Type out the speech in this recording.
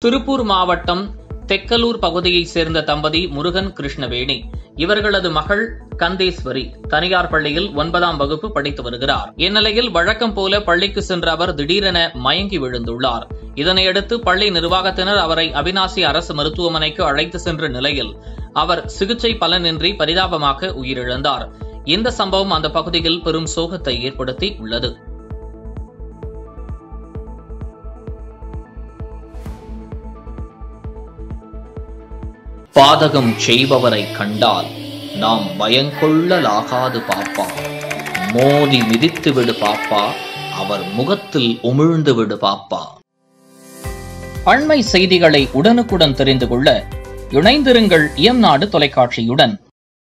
திருப்பூர் மாவட்டம் தெக்கலூர் பகுதியைச் சேர்ந்த தம்பதி முருகன் கிருஷ்ணவேணி இவர்களது மகள் கந்தேஸ்வரி தனியார் பள்ளியில் ஒன்பதாம் வகுப்பு படித்து வருகிறார் இந்நிலையில் வழக்கம் போல பள்ளிக்கு சென்ற அவர் திடீரென மயங்கி விழுந்துள்ளார் இதனையடுத்து பள்ளி நிர்வாகத்தினர் அவரை அவினாசி அரசு மருத்துவமனைக்கு அழைத்து சென்ற நிலையில் அவர் சிகிச்சை பலனின்றி பரிதாபமாக உயிரிழந்தார் இந்த சம்பவம் அந்த பகுதியில் பெரும் சோகத்தை ஏற்படுத்தி உள்ளது பாதகம் செய்பவரை கண்டால் நாம் பயங்கொள்ளலாகாது பாப்பா மோதி மிதித்து விடு பாப்பா அவர் முகத்தில் உமிழ்ந்து விடு பாப்பா அண்மை செய்திகளை உடனுக்குடன் தெரிந்து கொள்ள இணைந்திருங்கள் இயம்நாடு தொலைக்காட்சியுடன்